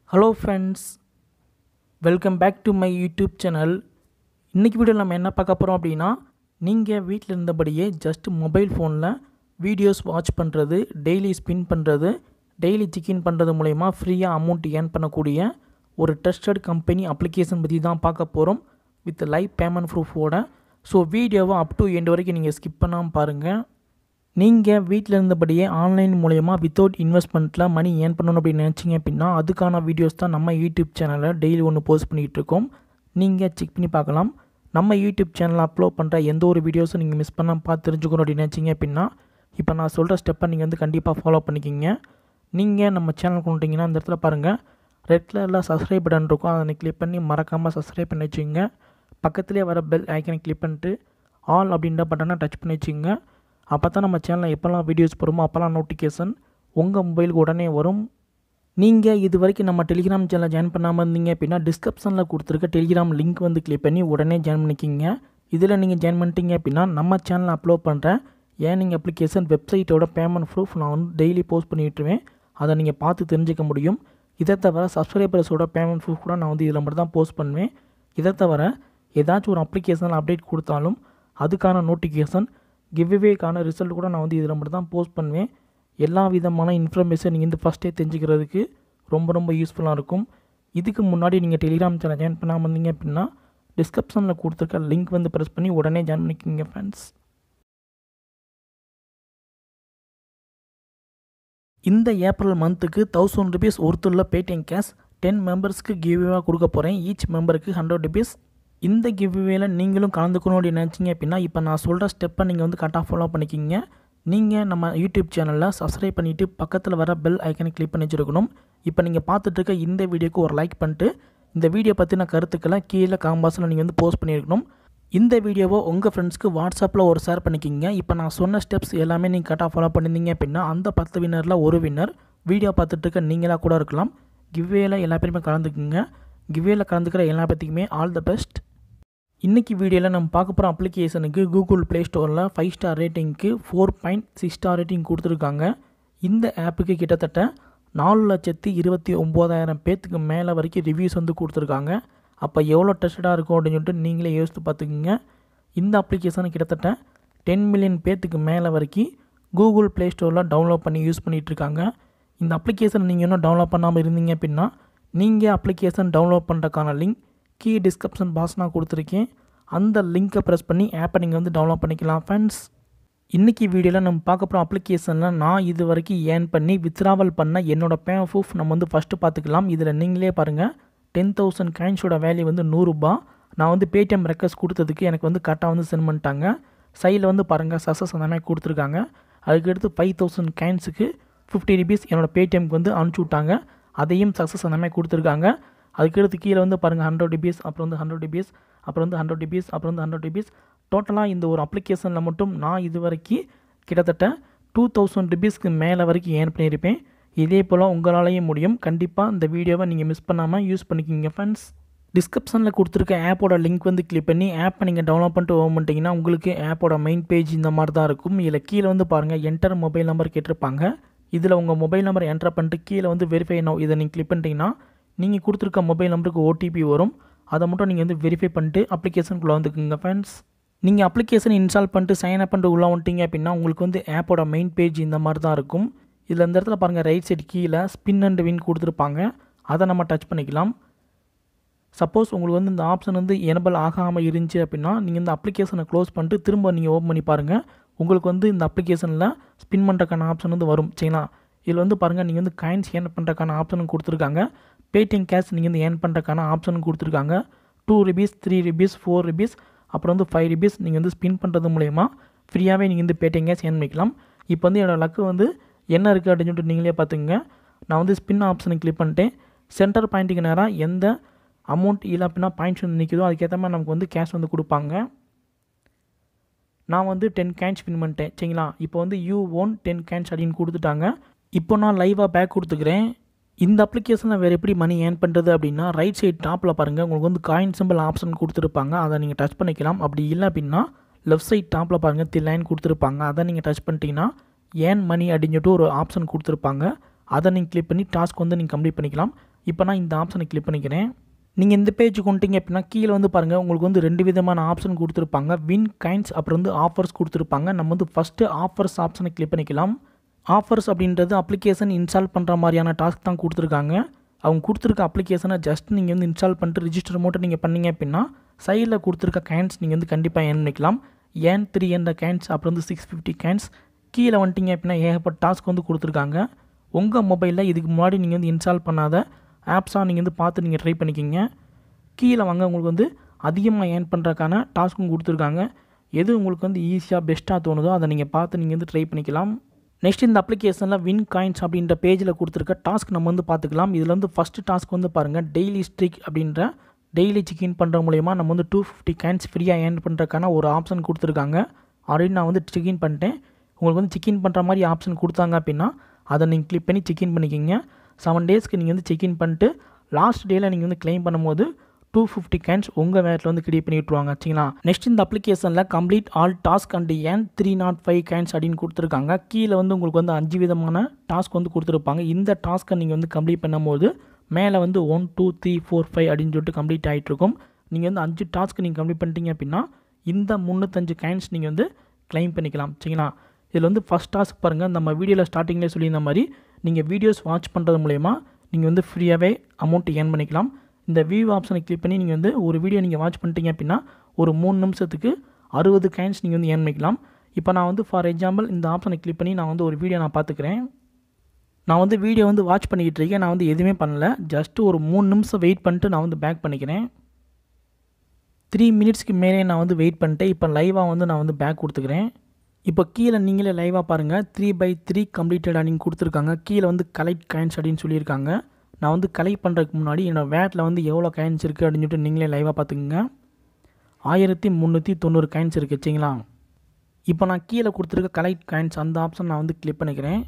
hello friends welcome back to my YouTube channel இன்றைக்கி வீடியோவில் நம்ம என்ன பார்க்க போகிறோம் அப்படின்னா நீங்கள் வீட்டில் இருந்தபடியே ஜஸ்ட் மொபைல் ஃபோனில் வீடியோஸ் வாட்ச் பண்ணுறது டெய்லி ஸ்பின் பண்ணுறது டெய்லி சிக்கின் பண்ணுறது மூலயமா ஃப்ரீயாக அமௌண்ட் ஏர்ன் பண்ணக்கூடிய ஒரு ட்ரஸ்டட் கம்பெனி அப்ளிகேஷன் பற்றி தான் பார்க்க போகிறோம் வித் லைவ் பேமெண்ட் ப்ரூஃபோட ஸோ வீடியோவை அப் டு எண்ட் வரைக்கும் நீங்கள் ஸ்கிப் பண்ணாமல் பாருங்கள் நீங்கள் வீட்டில் இருந்தபடியே ஆன்லைன் மூலயமா வித்தவுட் இன்வெஸ்ட்மெண்ட்டில் மணி ஏர்ன் பண்ணணும் அப்படின்னு நினச்சிங்க அப்படின்னா அதுக்கான வீடியோஸ் தான் நம்ம யூடியூப் சேனலில் டெய்லி ஒன்று போஸ்ட் பண்ணிகிட்டு இருக்கோம் நீங்கள் செக் பண்ணி பார்க்கலாம் நம்ம யூடியூப் சேனலில் அப்லோட் பண்ணுற எந்த ஒரு வீடியோஸும் நீங்கள் மிஸ் பண்ணாமல் பார்த்து தெரிஞ்சுக்கணும் அப்படின்னு நினச்சிங்க அப்படின்னா இப்போ நான் சொல்கிற ஸ்டெப்பை நீங்கள் வந்து கண்டிப்பாக ஃபாலோ பண்ணிக்கிங்க நீங்கள் நம்ம சேனல் கொண்டுட்டிங்கன்னா அந்த இடத்துல பாருங்கள் ரெட் கலரில் சப்ஸ்கிரைப் பட்டன் இருக்கும் அதை கிளிக் பண்ணி மறக்காமல் சப்ஸ்கிரைப் பண்ணி வச்சுங்க பக்கத்துலேயே வர பெல் ஐக்கனை கிளிக் பண்ணிட்டு ஆல் அப்படின்ற பட்டனை டச் பண்ணி வச்சுங்க அப்போ தான் நம்ம சேனலில் எப்போல்லாம் வீடியோஸ் போடுமோ அப்போல்லாம் நோட்டிஃபிகேஷன் உங்கள் மொபைலுக்கு உடனே வரும் நீங்கள் இது வரைக்கும் நம்ம டெலிகிராம் சேனலில் ஜாயின் பண்ணாமல் இருந்தீங்க அப்படின்னா டிஸ்கிரிப்ஷனில் கொடுத்துருக்க டெலிகிராம் லிங்க் வந்து கிளிக் பண்ணி உடனே ஜாயின் பண்ணிக்கிங்க இதில் நீங்கள் ஜாயின் பண்ணிட்டீங்க அப்படின்னா நம்ம சேனலில் அப்லோட் பண்ணுறேன் ஏர்னிங் அப்ளிகேஷன் வெப்சைட்டோட பேமெண்ட் ப்ரூஃப் நான் வந்து டெய்லி போஸ்ட் பண்ணிவிட்டுருவேன் அதை நீங்கள் பார்த்து தெரிஞ்சுக்க முடியும் இதை தவிர சப்ஸ்கிரைபர்ஸோட பேமெண்ட் ப்ரூஃப் கூட நான் வந்து இதில் மட்டும் தான் போஸ்ட் பண்ணுவேன் இதை தவிர ஏதாச்சும் ஒரு அப்ளிகேஷனில் அப்டேட் கொடுத்தாலும் அதுக்கான நோட்டிஃபிகேஷன் கிவ்வேக்கான ரிசல்ட் கூட நான் வந்து இதில் மட்டும் தான் போஸ்ட் பண்ணுவேன் எல்லா விதமான இன்ஃபர்மேஷன் நீங்கள் வந்து ஃபஸ்ட்டே தெரிஞ்சுக்கிறதுக்கு ரொம்ப ரொம்ப யூஸ்ஃபுல்லாக இருக்கும் இதுக்கு முன்னாடி நீங்கள் டெலிகிராம் சேனல் ஜாயின் பண்ணாமல் இருந்தீங்க அப்படின்னா டிஸ்கிரிப்ஷனில் கொடுத்துருக்க லிங்க் வந்து ப்ரெஸ் பண்ணி உடனே ஜாயின் பண்ணிக்கிங்க ஃப்ரெண்ட்ஸ் இந்த ஏப்ரல் மந்த்துக்கு தௌசண்ட் ருபீஸ் ஒருத்துள்ள பேடிஎம் கேஷ் டென் மெம்பர்ஸ்க்கு கிவ்வேவாக கொடுக்க போகிறேன் ஈச் மெம்பருக்கு ஹண்ட்ரட் ருபீஸ் இந்த கிவ்வேல நீங்களும் கலந்துக்கணும் அப்படின்னு நினச்சிங்க அப்படின்னா இப்போ நான் சொல்கிற ஸ்டெப்பை நீங்கள் வந்து கரெக்டாக ஃபாலோ பண்ணிக்கிங்க நீங்கள் நம்ம யூடியூப் சேனலில் சப்ஸ்கிரைப் பண்ணிவிட்டு பக்கத்தில் வர பெல் ஐக்கனை கிளிக் பண்ணி வச்சுருக்கணும் இப்போ நீங்கள் பார்த்துட்டு இருக்க இந்த வீடியோக்கு ஒரு லைக் பண்ணிட்டு இந்த வீடியோ பற்றின கருத்துக்களை கீழே காம்பாஸில் நீங்கள் வந்து போஸ்ட் பண்ணியிருக்கணும் இந்த வீடியோவை உங்கள் ஃப்ரெண்ட்ஸ்க்கு வாட்ஸ்அப்பில் ஒரு ஷேர் பண்ணிக்கிங்க இப்போ நான் சொன்ன ஸ்டெப்ஸ் எல்லாமே நீங்கள் கரெக்டாக ஃபாலோ பண்ணியிருந்தீங்க அப்படின்னா அந்த பத்து வின்னரில் ஒரு வின்னர் வீடியோ பார்த்துட்டு இருக்க நீங்களாக கூட இருக்கலாம் கிவ்வேல எல்லா பேருமே கலந்துக்குங்க கிவ்வேல கலந்துக்கிற எல்லா பேத்துக்குமே ஆல் த பெஸ்ட் இன்றைக்கி வீடியோவில் நம்ம பார்க்க போகிற அப்ளிகேஷனுக்கு கூகுள் ப்ளே ஸ்டோரில் ஃபைவ் ஸ்டார் ரேட்டிங்க்கு four point six star rating கொடுத்துருக்காங்க இந்த ஆப்புக்கு கிட்டத்தட்ட நாலு லட்சத்தி இருபத்தி ஒம்போதாயிரம் பேத்துக்கு மேலே வரைக்கும் ரிவ்யூஸ் வந்து கொடுத்துருக்காங்க அப்போ எவ்வளோ டெஸ்டடாக இருக்கும் அப்படின்னு சொல்லிட்டு நீங்களே யோசித்து பார்த்துக்குங்க இந்த அப்ளிகேஷனை கிட்டத்தட்ட டென் மில்லியன் பேத்துக்கு மேலே வரைக்கும் கூகுள் ப்ளே ஸ்டோரில் டவுன்லோட் பண்ணி யூஸ் பண்ணிகிட்ருக்காங்க இந்த அப்ளிகேஷன் நீங்கள் இன்னும் டவுன்லோட் பண்ணாமல் இருந்தீங்க அப்படின்னா நீங்கள் அப்ளிகேஷன் டவுன்லோட் பண்ணுறதுக்கான லிங்க் கீ டிஸ்கிரிப்ஷன் பாக்ஸ் நான் கொடுத்துருக்கேன் அந்த லிங்க்கை ப்ரெஸ் பண்ணி ஆப்பை நீங்கள் வந்து டவுன்லோட் பண்ணிக்கலாம் ஃப்ரெண்ட்ஸ் இன்றைக்கி வீடியோவில் நம்ம பார்க்க போகிற அப்ளிகேஷனில் நான் இது வரைக்கும் ஏர்ன் பண்ணி வித்ராவல் பண்ண என்னோடய பே ப்ரூஃப் நம்ம வந்து ஃபஸ்ட்டு பார்த்துக்கலாம் இதில் நீங்களே பாருங்கள் டென் தௌசண்ட் காயின்ஸோட வேல்யூ வந்து நூறுரூபா நான் வந்து பேடிஎம் ரெக்வஸ்ட் கொடுத்ததுக்கு எனக்கு வந்து கரெக்டாக வந்து சென்ட் பண்ணிட்டாங்க சைடில் வந்து பாருங்கள் சக்ஸஸ் அந்த மாதிரி கொடுத்துருக்காங்க அதுக்கடுத்து ஃபைவ் தௌசண்ட் காயின்ஸுக்கு ஃபிஃப்டி ருபீஸ் என்னோடய பேடிஎம்க்கு வந்து அனுப்பிச்சி விட்டாங்க அதையும் சக்ஸஸ் அந்த மாதிரி கொடுத்துருக்காங்க அதுக்கடுத்து கீழே வந்து பாருங்கள் ஹண்ட்ரட் ருபீஸ் அப்புறம் வந்து ஹண்ட்ரட் ருபீஸ் அப்புறம் வந்து ஹண்ட்ரட் ருபீஸ் அப்புறம் வந்து ஹண்ட்ரட் ருபீஸ் டோட்டலாக இந்த ஒரு அப்ளிகேஷனில் மட்டும் நான் இது வரைக்கும் கிட்டத்தட்ட டூ தௌசண்ட் ருபீஸ்க்கு மேலே வரைக்கும் ஏர்ன் பண்ணியிருப்பேன் இதே போல் உங்களாலேயும் முடியும் கண்டிப்பாக இந்த வீடியோவை நீங்கள் மிஸ் பண்ணாமல் யூஸ் பண்ணிக்கிங்க ஃப்ரெண்ட்ஸ் டிஸ்கிரிப்ஷனில் கொடுத்துருக்க ஆப்போட லிங்க் வந்து கிளிக் பண்ணி ஆப்பை நீங்கள் டவுன்லோட் பண்ணிட்டு ஓம் பண்ணிட்டீங்கன்னா உங்களுக்கு ஆப்போட மெயின் பேஜ் இந்த மாதிரி தான் இருக்கும் இதில் கீழே வந்து பாருங்கள் என்டர் மொபைல் நம்பர் கேட்டிருப்பாங்க இதில் உங்கள் மொபைல் நம்பர் என்டர் பண்ணிட்டு கீழே வந்து வெரிஃபை நோ இதை நீங்கள் கிளிக் பண்ணிட்டீங்கன்னா நீங்கள் கொடுத்துருக்க மொபைல் நம்பருக்கு ஓடிபி வரும் அதை மட்டும் நீங்கள் வந்து வெரிஃபை பண்ணிட்டு அப்ளிகேஷனுக்குள்ளே வந்துக்குங்க ஃப்ரெண்ட்ஸ் நீங்கள் அப்ளிகேஷன் இன்ஸ்டால் பண்ணிட்டு சைன் அப் பண்ணிட்டு உள்ளே வந்துட்டீங்க அப்படின்னா உங்களுக்கு வந்து ஆப்போட மெயின் பேஜ் இந்த மாதிரி தான் இருக்கும் இதில் இந்த இடத்துல பாருங்கள் ரைட் சைடு கீழே ஸ்பின் அண்ட் வின் கொடுத்துருப்பாங்க அதை நம்ம டச் பண்ணிக்கலாம் சப்போஸ் உங்களுக்கு வந்து இந்த ஆப்ஷன் வந்து எனபிள் ஆகாமல் இருந்துச்சு அப்படின்னா நீங்கள் இந்த அப்ளிகேஷனை க்ளோஸ் பண்ணிட்டு திரும்ப நீங்கள் ஓப்பன் பண்ணி பாருங்கள் உங்களுக்கு வந்து இந்த அப்ளிகேஷனில் ஸ்பின் பண்ணுறக்கான ஆப்ஷன் வந்து வரும் சரிங்களா இதில் வந்து பாருங்கள் நீங்கள் வந்து காயின்ஸ் ஏர்ன் பண்ணுறக்கான ஆப்ஷனும் கொடுத்துருக்காங்க பேடிஎம் கேஷ் நீங்கள் வந்து ஏர்ன் பண்ணுறக்கான ஆப்ஷனும் கொடுத்துருக்காங்க two rupees three rupees four rupees அப்புறம் வந்து ஃபைவ் ருபீஸ் நீங்கள் வந்து ஸ்பின் பண்ணுறது மூலயமா ஃப்ரீயாகவே நீங்கள் வந்து பேடிஎம் கேஷ் ஏர்ன் பண்ணிக்கலாம் இப்போ வந்து என்னோடய லக்கு வந்து என்ன இருக்குது அப்படின்னு சொல்லிட்டு நீங்களே பார்த்துங்க நான் வந்து ஸ்பின் ஆப்ஷனை கிளிக் பண்ணிட்டேன் சென்டர் பாயிண்ட்டுக்கு நேராக எந்த அமௌண்ட் இல்லை அப்படின்னா பாயிண்ட்ஸ் வந்து நிற்குதோ அதுக்கேற்ற மாதிரி நமக்கு வந்து கேஷ் வந்து கொடுப்பாங்க நான் வந்து டென் கேன்ஸ் ஸ்பின் பண்ணிட்டேன் சரிங்களா இப்போ வந்து யூ ஓன் டென் கேன்ஸ் அப்படின்னு கொடுத்துட்டாங்க இப்போ நான் லைவாக பேக் கொடுத்துக்கிறேன் இந்த அப்ளிகேஷனில் வேறு எப்படி மணி ஏர்ன் பண்ணுறது அப்படின்னா ரைட் சைட் டாப்பில் பாருங்கள் உங்களுக்கு வந்து காயின் சிம்பிள் ஆப்ஷன் கொடுத்துருப்பாங்க அதை நீங்கள் டச் பண்ணிக்கலாம் அப்படி இல்லை அப்படின்னா லெஃப்ட் சைட் டாப்பில் பாருங்கள் தி லைன் கொடுத்துருப்பாங்க அதை நீங்கள் டச் பண்ணிட்டீங்கன்னா ஏன் மணி அப்படின்னு சொல்லிட்டு ஒரு ஆப்ஷன் கொடுத்துருப்பாங்க அதை நீங்கள் கிளிக் பண்ணி டாஸ்க் வந்து நீங்கள் கம்ப்ளீட் பண்ணிக்கலாம் இப்போ நான் இந்த ஆப்ஷனை கிளிக் பண்ணிக்கிறேன் நீங்கள் இந்த பேஜ் கொண்டீங்க அப்படின்னா கீழே வந்து பாருங்கள் உங்களுக்கு வந்து ரெண்டு விதமான ஆப்ஷன் கொடுத்துருப்பாங்க வின் கைண்ட்ஸ் அப்புறம் வந்து ஆஃபர்ஸ் கொடுத்துருப்பாங்க நம்ம வந்து ஃபஸ்ட்டு ஆஃபர்ஸ் ஆப்ஷனை கிளிக் பண்ணிக்கலாம் ஆஃபர்ஸ் அப்படின்றது அப்ளிகேஷன் இன்ஸ்டால் பண்ணுற மாதிரியான டாஸ்க் தான் கொடுத்துருக்காங்க அவங்க கொடுத்துருக்க அப்ளிகேஷனை ஜஸ்ட் நீங்கள் வந்து இன்ஸ்டால் பண்ணிட்டு ரிஜிஸ்டர் மட்டும் நீங்கள் பண்ணீங்க அப்படின்னா சைடில் கொடுத்துருக்க கேன்ஸ் நீங்கள் வந்து கண்டிப்பாக ஏன் பண்ணிக்கலாம் ஏன் த்ரீ என்ற கேன்ஸ் அப்புறம் வந்து சிக்ஸ் ஃபிஃப்டி கேன்ஸ் கீழே வந்துட்டீங்க அப்படின்னா ஏகப்பட்ட டாஸ்க் வந்து கொடுத்துருக்காங்க உங்கள் மொபைலில் இதுக்கு முன்னாடி நீங்கள் வந்து இன்ஸ்டால் பண்ணாத ஆப்ஸாக நீங்கள் வந்து பார்த்து நீங்கள் ட்ரை பண்ணிக்கிங்க கீழே வாங்க உங்களுக்கு வந்து அதிகமாக ஏர்ன் பண்ணுறதுக்கான டாஸ்க்கும் கொடுத்துருக்காங்க எது உங்களுக்கு வந்து ஈஸியாக பெஸ்ட்டாக தோணுதோ அதை நீங்கள் பார்த்து நீங்கள் வந்து ட்ரை பண்ணிக்கலாம் நெக்ஸ்ட் இந்த அப்ளிகேஷனில் வின் காயின்ஸ் அப்படின்ற பேஜில் கொடுத்துருக்க டாஸ்க் நம்ம வந்து பார்த்துக்கலாம் இதில் வந்து ஃபஸ்ட்டு டாஸ்க் வந்து பாருங்கள் டெய்லி ஸ்ட்ரிக் அப்படின்ற டெய்லி செக்இன் பண்ணுற மூலயமா நம்ம வந்து டூ ஃபிஃப்டி கேன்ஸ் ஃப்ரீயாக ஏர்ன் பண்ணுறதுக்கான ஒரு ஆப்ஷன் கொடுத்துருக்காங்க ஆல்ரெடி நான் வந்து செக்இன் பண்ணிட்டேன் உங்களுக்கு வந்து செக்இன் பண்ணுற மாதிரி ஆப்ஷன் கொடுத்தாங்க அப்படின்னா அதை நீங்கள் கிளிக் பண்ணி செக்இன் பண்ணிக்கிங்க செவன் டேஸ்க்கு நீங்கள் வந்து செக்இன் பண்ணிட்டு லாஸ்ட் டேயில் நீங்கள் வந்து க்ளைம் பண்ணும்போது டூ ஃபிஃப்டி கேன்ஸ் உங்கள் வேட்டில் வந்து கிரியேட் பண்ணி விட்ருவாங்க சரிங்களா நெக்ஸ்ட் இந்த அப்ளிகேஷனில் complete all task and earn three nought five coins அப்படின்னு கொடுத்துருக்காங்க கீழே வந்து உங்களுக்கு வந்து அஞ்சு விதமான டாஸ்க் வந்து கொடுத்துருப்பாங்க இந்த டாஸ்க்கை நீங்கள் வந்து கம்ப்ளீட் பண்ணும்போது மேலே வந்து one two three four five அப்படின்னு சொல்லிட்டு கம்ப்ளீட் ஆகிட்டு இருக்கும் நீங்கள் வந்து அஞ்சு டாஸ்க் நீங்கள் கம்ப்ளீட் பண்ணிட்டீங்க அப்படின்னா இந்த முந்நூற்றஞ்சு கேன்ஸ் நீங்கள் வந்து க்ளைம் பண்ணிக்கலாம் சரிங்களா இதில் வந்து ஃபஸ்ட் டாஸ்க் பாருங்கள் நம்ம வீடியோவில் ஸ்டார்டிங்லேயே சொல்லியிருந்த மாதிரி நீங்கள் வீடியோஸ் வாட்ச் பண்ணுறது மூலயமா நீங்கள் வந்து ஃப்ரீயாகவே அமௌண்ட் ஏர்ன் பண்ணிக்கலாம் இந்த வியூ ஆப்ஷனை கிளிக் பண்ணி நீங்கள் வந்து ஒரு வீடியோ நீங்கள் வாட்ச் பண்ணிட்டீங்க அப்படின்னா ஒரு மூணு நிமிஷத்துக்கு அறுபது காயின்ஸ் நீங்கள் வந்து ஏர்ன் பண்ணிக்கலாம் இப்போ நான் வந்து ஃபார் எக்ஸாம்பிள் இந்த ஆப்ஷனை கிளிக் பண்ணி நான் வந்து ஒரு வீடியோ நான் பார்த்துக்கிறேன் நான் வந்து வீடியோ வந்து வாட்ச் பண்ணிக்கிட்டு இருக்கேன் நான் வந்து எதுவுமே பண்ணல ஜஸ்ட்டு ஒரு மூணு நிமிஷம் வெயிட் பண்ணிட்டு நான் வந்து பேக் பண்ணிக்கிறேன் த்ரீ மினிட்ஸ்க்கு மேலே நான் வந்து வெயிட் பண்ணிட்டு இப்போ லைவாக வந்து நான் வந்து பேக் கொடுத்துக்கிறேன் இப்போ கீழே நீங்களே லைவாக பாருங்கள் த்ரீ பை த்ரீ கம்ப்ளீட்டட் அப்படின்னு கொடுத்துருக்காங்க கீழே வந்து கலெக்ட் காயின்ஸ் அப்படின்னு சொல்லியிருக்காங்க நான் வந்து கலெக்ட் பண்ணுறதுக்கு முன்னாடி என்னோடய வேட்டில் வந்து எவ்வளோ காயின்ஸ் இருக்குது அப்படின்னு சொல்லிட்டு நீங்களே லைவாக பார்த்துக்குங்க ஆயிரத்தி முந்நூற்றி தொண்ணூறு காயின்ஸ் இருக்குது சரிங்களா இப்போ நான் கீழே கொடுத்துருக்க கலெக்ட் காயின்ஸ் அந்த ஆப்ஷன் நான் வந்து கிளிக் பண்ணிக்கிறேன்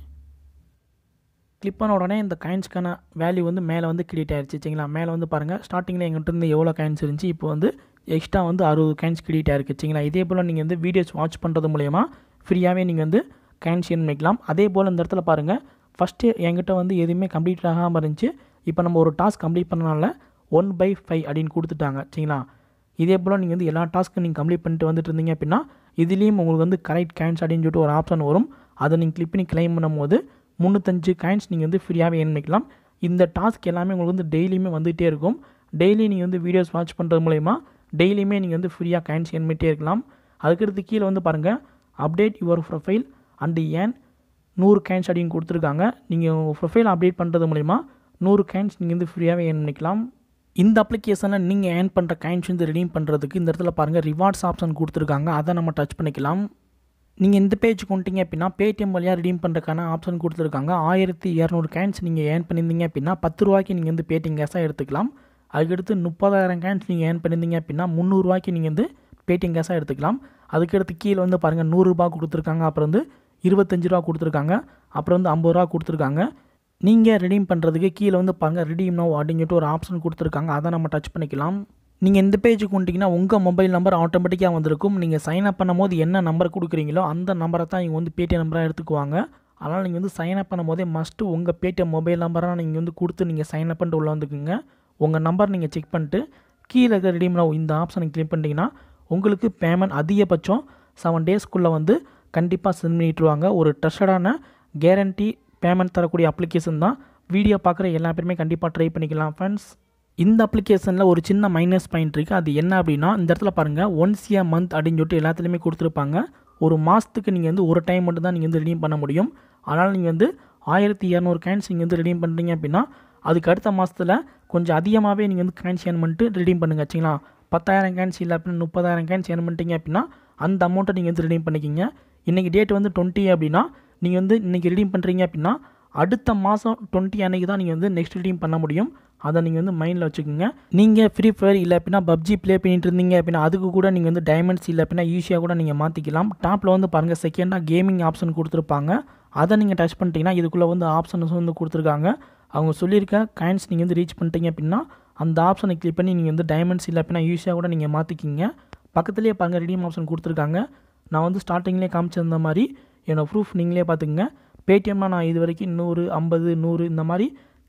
கிளிக் பண்ண உடனே இந்த காயின்ஸ்க்கான வேல்யூ வந்து மேலே வந்து கிரியேட் ஆயிடுச்சு சரிங்களா மேலே வந்து பாருங்கள் ஸ்டார்டிங்கில் எங்கிட்ட இருந்து எவ்வளோ காயின்ஸ் இருந்துச்சு இப்போ வந்து எக்ஸ்ட்ரா வந்து அறுபது காயின்ஸ் கிரியேட் ஆயிருக்கு சரிங்களா இதே போல் நீங்கள் வந்து வீடியோஸ் வாட்ச் பண்ணுறது மூலயமா ஃப்ரீயாகவே நீங்கள் வந்து காயின்ஸ் ஏர்ன் பண்ணிக்கலாம் அதே போல் இந்த இடத்துல பாருங்கள் ஃபஸ்ட்டு என்கிட்ட வந்து எதுவுமே கம்ப்ளீட் ஆகாமல் இருந்துச்சு இப்போ நம்ம ஒரு டாஸ்க் கம்ப்ளீட் பண்ணனால ஒன் பை ஃபைவ் அப்படின்னு கொடுத்துட்டாங்க சரிங்களா இதே போல் நீங்கள் வந்து எல்லா டாஸ்க்கும் நீங்கள் கம்ப்ளீட் பண்ணிட்டு வந்துட்டு இருந்தீங்க அப்படின்னா இதுலேயும் உங்களுக்கு வந்து கரெக்ட் காயின்ஸ் அப்படின்னு சொல்லிட்டு ஒரு ஆப்ஷன் வரும் அதை நீங்கள் கிளிக் பண்ணி கிளைம் பண்ணும்போது முந்நூற்றஞ்சு காயின்ஸ் நீங்கள் வந்து ஃப்ரீயாகவே ஏர்ன் பண்ணிக்கலாம் இந்த டாஸ்க் எல்லாமே உங்களுக்கு வந்து டெய்லியுமே வந்துகிட்டே இருக்கும் டெய்லி நீங்கள் வந்து வீடியோஸ் வாட்ச் பண்ணுறது மூலயமா டெய்லியுமே நீங்கள் வந்து ஃப்ரீயாக காயின்ஸ் ஏர்ன் பண்ணிட்டே இருக்கலாம் அதுக்கடுத்து கீழே வந்து பாருங்கள் அப்டேட் யுவர் ப்ரொஃபைல் அண்டு ஏன் நூறு காயின்ஸ் அப்படின்னு கொடுத்துருக்காங்க நீங்கள் உங்கள் ப்ரொஃபைல் அப்டேட் பண்ணுறது மூலிமா நூறு காயின்ஸ் நீங்கள் வந்து ஃப்ரீயாகவே ஏர்ன் பண்ணிக்கலாம் இந்த அப்ளிகேஷனில் நீங்கள் ஏர்ன் பண்ணுற காயின்ஸ் வந்து ரெடீம் பண்ணுறதுக்கு இந்த இடத்துல பாருங்கள் ரிவார்ட்ஸ் ஆப்ஷன் கொடுத்துருக்காங்க அதை நம்ம டச் பண்ணிக்கலாம் நீங்கள் இந்த பேஜ் கொண்டீங்க அப்படின்னா பேடிஎம் வழியாக ரிடீம் பண்ணுறதுக்கான ஆப்ஷன் கொடுத்துருக்காங்க ஆயிரத்தி இரநூறு கேன்ஸ் நீங்கள் ஏர்ன் பண்ணியிருந்தீங்க அப்படின்னா பத்து ரூபாய்க்கு நீங்கள் வந்து பேடிஎம் கேஸாக எடுத்துக்கலாம் அதுக்கடுத்து முப்பதாயிரம் கேன்ஸ் நீங்கள் ஏர்ன் பண்ணியிருந்தீங்க அப்படின்னா முந்நூறுரூவாய்க்கு நீங்கள் வந்து பேடிஎம் கேஸாக எடுத்துக்கலாம் அதுக்கடுத்து கீழே வந்து பாருங்கள் நூறுரூபா கொடுத்துருக்காங்க அப்புறம் வந்து இருபத்தஞ்சு ரூபா கொடுத்துருக்காங்க அப்புறம் வந்து ஐம்பது ரூபா கொடுத்துருக்காங்க நீங்கள் ரெடீம் பண்ணுறதுக்கு கீழே வந்து பாருங்கள் ரெடீம் நோ அப்படின்னு சொல்லிட்டு ஒரு ஆப்ஷன் கொடுத்துருக்காங்க அதை நம்ம டச் பண்ணிக்கலாம் நீங்கள் இந்த பேஜுக்கு கொண்டீங்கன்னா உங்கள் மொபைல் நம்பர் ஆட்டோமேட்டிக்காக வந்திருக்கும் நீங்கள் சைன் அப் பண்ணும்போது என்ன நம்பர் கொடுக்குறீங்களோ அந்த நம்பரை தான் இவங்க வந்து பேடிஎம் நம்பராக எடுத்துக்குவாங்க அதனால் நீங்கள் வந்து சைன் அப் பண்ணும்போதே மஸ்ட்டு உங்கள் பேடிஎம் மொபைல் நம்பராக நீங்கள் வந்து கொடுத்து நீங்கள் சைன் அப் பண்ணிட்டு உள்ளே வந்துக்குங்க உங்கள் நம்பர் நீங்கள் செக் பண்ணிட்டு கீழே இருக்க ரெடீம் நோ இந்த ஆப்ஷனை கிளிக் பண்ணிட்டீங்கன்னா உங்களுக்கு பேமெண்ட் அதிகபட்சம் செவன் டேஸ்க்குள்ளே வந்து கண்டிப்பாக சென்ட் பண்ணிட்டுருவாங்க ஒரு ட்ரஸ்டடான கேரண்டி பேமெண்ட் தரக்கூடிய அப்ளிகேஷன் தான் வீடியோ பார்க்குற எல்லா பேருமே கண்டிப்பாக ட்ரை பண்ணிக்கலாம் ஃப்ரெண்ட்ஸ் இந்த அப்ளிகேஷனில் ஒரு சின்ன மைனஸ் பாயிண்ட் இருக்குது அது என்ன அப்படின்னா இந்த இடத்துல பாருங்கள் ஒன்ஸ் இயர் மந்த் அப்படின்னு சொல்லிட்டு எல்லாத்துலேயுமே கொடுத்துருப்பாங்க ஒரு மாதத்துக்கு நீங்கள் வந்து ஒரு டைம் மட்டும் தான் நீங்கள் வந்து ரெடீம் பண்ண முடியும் அதனால் நீங்கள் வந்து ஆயிரத்தி இரநூறு காயின்ஸ் நீங்கள் வந்து ரெடீம் பண்ணுறீங்க அப்படின்னா அதுக்கு அடுத்த மாதத்தில் கொஞ்சம் அதிகமாகவே நீங்கள் வந்து காயின்ஸ் ஏர்ன் பண்ணிட்டு ரெடீம் பண்ணுங்க சரிங்களா பத்தாயிரம் காயின்ஸ் இல்லை அப்படின்னா முப்பதாயிரம் காயின்ஸ் ஏர்ன் பண்ணிட்டீங்க அப்படின்னா அந்த அமௌண்ட்டை நீங்கள் வந்து ரெடீம் பண்ணிக்கிங்க இன்றைக்கி டேட் வந்து டுவெண்ட்டி அப்படின்னா நீங்கள் வந்து இன்றைக்கி ரெடீம் பண்ணுறீங்க அப்படின்னா அடுத்த மாதம் டுவெண்ட்டி அன்றைக்கி தான் நீங்கள் வந்து நெக்ஸ்ட் ரெடீம் பண்ண முடியும் அதை நீங்கள் வந்து மைண்டில் வச்சுக்கோங்க நீங்கள் ஃப்ரீ ஃபயர் இல்லை அப்படின்னா பப்ஜி ப்ளே பண்ணிட்டு இருந்தீங்க அப்படின்னா அதுக்கு கூட நீங்கள் வந்து டைமண்ட்ஸ் இல்லை அப்படின்னா ஈஸியாக கூட நீங்கள் மாற்றிக்கலாம் டாப்பில் வந்து பாருங்கள் செகண்டாக கேமிங் ஆப்ஷன் கொடுத்துருப்பாங்க அதை நீங்கள் டச் பண்ணிட்டீங்கன்னா இதுக்குள்ளே வந்து ஆப்ஷன்ஸ் வந்து கொடுத்துருக்காங்க அவங்க சொல்லியிருக்க காயின்ஸ் நீங்கள் வந்து ரீச் பண்ணிட்டீங்க அப்படின்னா அந்த ஆப்ஷனை கிளிக் பண்ணி நீங்கள் வந்து டைமண்ட்ஸ் இல்லை அப்படின்னா ஈஸியாக கூட நீங்கள் மாற்றிக்கிங்க பக்கத்துலேயே பாருங்கள் ரெடீம் ஆப்ஷன் கொடுத்துருக்காங்க நான் வந்து ஸ்டார்டிங்லேயே காமிச்சிருந்த மாதிரி என்னோடய ப்ரூஃப் நீங்களே பார்த்துக்குங்க பேடிஎம்னா நான் இது வரைக்கும் நூறு ஐம்பது நூறு இந்த மாதிரி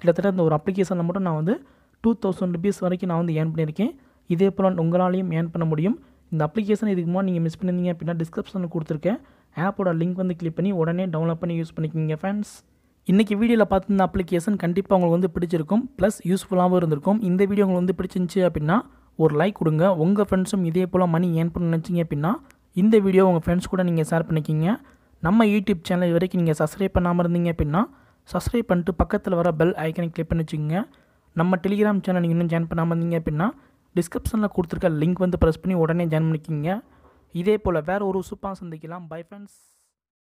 கிட்டத்தட்ட அந்த ஒரு அப்ளிகேஷனில் மட்டும் நான் வந்து டூ தௌசண்ட் ருபீஸ் வரைக்கும் நான் வந்து ஏர்ன் பண்ணியிருக்கேன் இதே போல் உங்களாலையும் ஏர்ன் பண்ண முடியும் இந்த அப்ளிகேஷன் இதுக்கு முன்னாடி நீங்கள் மிஸ் பண்ணியிருந்தீங்க அப்படின்னா டிஸ்கிரிப்ஷனில் கொடுத்துருக்கேன் ஆப்போட லிங்க் வந்து கிளிக் பண்ணி உடனே டவுன்லோட் பண்ணி யூஸ் பண்ணிக்கிங்க ஃப்ரெண்ட்ஸ் இன்றைக்கி வீடியோவில் பார்த்து இந்த அப்ளிகேஷன் கண்டிப்பாக உங்களுக்கு வந்து பிடிச்சிருக்கும் ப்ளஸ் யூஸ்ஃபுல்லாகவும் இருந்திருக்கும் இந்த வீடியோ உங்களுக்கு வந்து பிடிச்சிருந்துச்சி அப்படின்னா ஒரு லைக் கொடுங்க உங்கள் ஃப்ரெண்ட்ஸும் இதே போல் மணி ஏர்ன் பண்ண நினச்சிங்க அப்படின்னா இந்த வீடியோ உங்கள் ஃப்ரெண்ட்ஸ் கூட நீங்கள் ஷேர் பண்ணிக்கிங்க நம்ம யூடியூப் சேனல் இது வரைக்கும் நீங்கள் சப்ஸ்கிரைப் பண்ணாமல் இருந்தீங்க அப்படின்னா சப்ஸ்கிரைப் பண்ணிட்டு பக்கத்தில் வர பெல் ஐக்கனை கிளிக் பண்ணி வச்சுக்கோங்க நம்ம டெலிகிராம் சேனல் நீங்கள் இன்னும் ஜாயின் பண்ணாமல் இருந்தீங்க அப்படின்னா டிஸ்கிரிப்ஷனில் கொடுத்துருக்க லிங்க் வந்து ப்ரெஸ் பண்ணி உடனே ஜாயின் பண்ணிக்கிங்க இதே போல் வேறு ஒரு சூப்பாக சந்திக்கலாம் பை ஃப்ரெண்ட்ஸ்